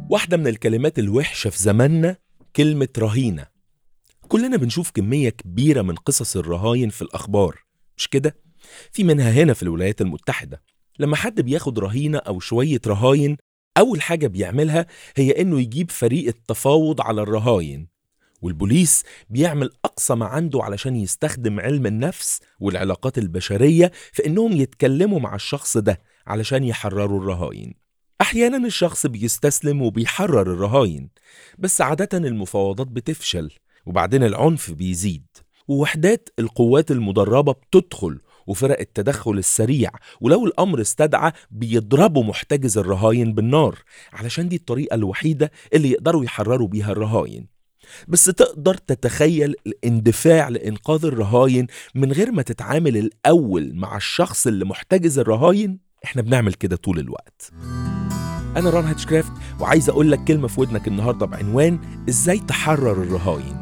واحدة من الكلمات الوحشة في زماننا كلمة رهينة كلنا بنشوف كمية كبيرة من قصص الرهاين في الأخبار مش كده؟ في منها هنا في الولايات المتحدة لما حد بياخد رهينة أو شوية رهاين أول حاجة بيعملها هي إنه يجيب فريق التفاوض على الرهاين والبوليس بيعمل أقصى ما عنده علشان يستخدم علم النفس والعلاقات البشرية في إنهم يتكلموا مع الشخص ده علشان يحرروا الرهاين أحيانا الشخص بيستسلم وبيحرر الرهاين بس عادة المفاوضات بتفشل وبعدين العنف بيزيد ووحدات القوات المدربة بتدخل وفرق التدخل السريع ولو الأمر استدعى بيضربوا محتجز الرهاين بالنار علشان دي الطريقة الوحيدة اللي يقدروا يحرروا بيها الرهاين بس تقدر تتخيل الاندفاع لإنقاذ الرهاين من غير ما تتعامل الأول مع الشخص اللي محتجز الرهاين احنا بنعمل كده طول الوقت أنا ران هاتشكرافت وعايز أقول لك كلمة في ودنك النهاردة بعنوان إزاي تحرر الرهاين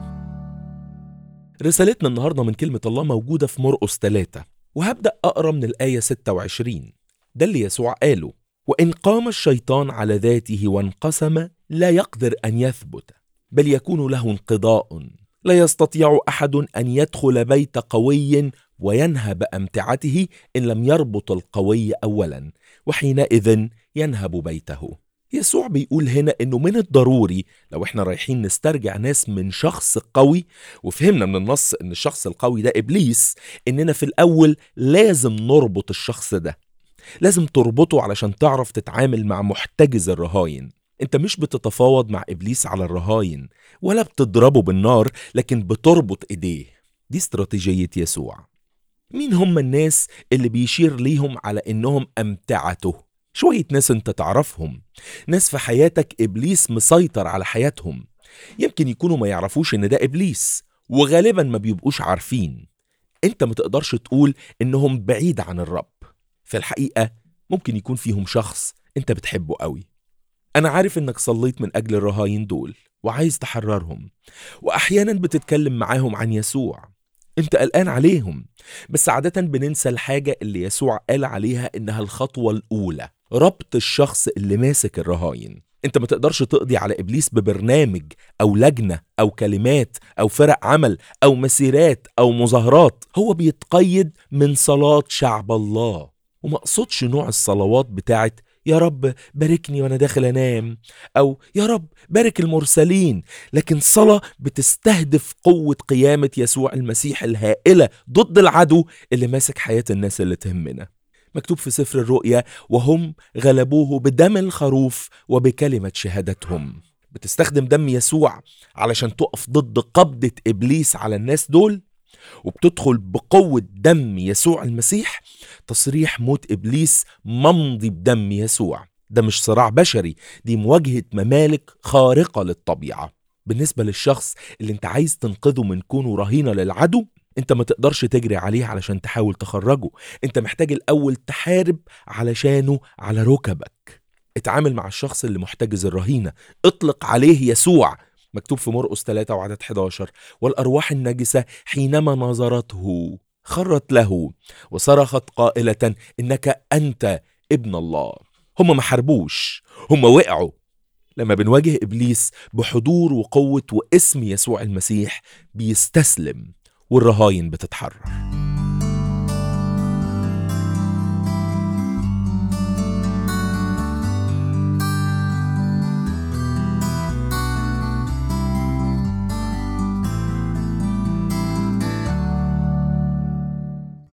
رسالتنا النهاردة من كلمة الله موجودة في مرقس 3 وهبدأ أقرأ من الآية 26 ده اللي يسوع قاله وإن قام الشيطان على ذاته وانقسم لا يقدر أن يثبت بل يكون له انقضاء لا يستطيع أحد أن يدخل بيت قوي وينهب أمتعته إن لم يربط القوي أولا وحينئذ ينهب بيته يسوع بيقول هنا انه من الضروري لو احنا رايحين نسترجع ناس من شخص قوي وفهمنا من النص ان الشخص القوي ده ابليس اننا في الاول لازم نربط الشخص ده لازم تربطه علشان تعرف تتعامل مع محتجز الرهاين انت مش بتتفاوض مع ابليس على الرهاين ولا بتضربه بالنار لكن بتربط ايديه دي استراتيجية يسوع مين هم الناس اللي بيشير ليهم على انهم امتعته شوية ناس انت تعرفهم ناس في حياتك ابليس مسيطر على حياتهم يمكن يكونوا ما يعرفوش ان ده ابليس وغالبا ما بيبقوش عارفين انت ما تقدرش تقول انهم بعيد عن الرب في الحقيقة ممكن يكون فيهم شخص انت بتحبه قوي انا عارف انك صليت من اجل الرهاين دول وعايز تحررهم واحيانا بتتكلم معاهم عن يسوع انت قلقان عليهم بس عادة بننسى الحاجة اللي يسوع قال عليها انها الخطوة الاولى ربط الشخص اللي ماسك الرهاين انت ما تقدرش تقضي على ابليس ببرنامج او لجنة او كلمات او فرق عمل او مسيرات او مظاهرات هو بيتقيد من صلاة شعب الله وما اقصدش نوع الصلوات بتاعت يا رب باركني وانا داخل انام او يا رب بارك المرسلين لكن صلاة بتستهدف قوة قيامة يسوع المسيح الهائلة ضد العدو اللي ماسك حياة الناس اللي تهمنا مكتوب في سفر الرؤيا وهم غلبوه بدم الخروف وبكلمة شهادتهم بتستخدم دم يسوع علشان تقف ضد قبضة إبليس على الناس دول وبتدخل بقوة دم يسوع المسيح تصريح موت إبليس ممضي بدم يسوع ده مش صراع بشري دي مواجهة ممالك خارقة للطبيعة بالنسبة للشخص اللي انت عايز تنقذه من كونه رهينة للعدو انت ما تقدرش تجري عليه علشان تحاول تخرجه انت محتاج الاول تحارب علشانه على ركبك اتعامل مع الشخص اللي محتجز الرهينة اطلق عليه يسوع مكتوب في مرقس 3 وعدد 11 والأرواح النجسة حينما نظرته خرت له وصرخت قائلة إنك أنت ابن الله هم ما حاربوش هم وقعوا لما بنواجه إبليس بحضور وقوة واسم يسوع المسيح بيستسلم والرهاين بتتحرر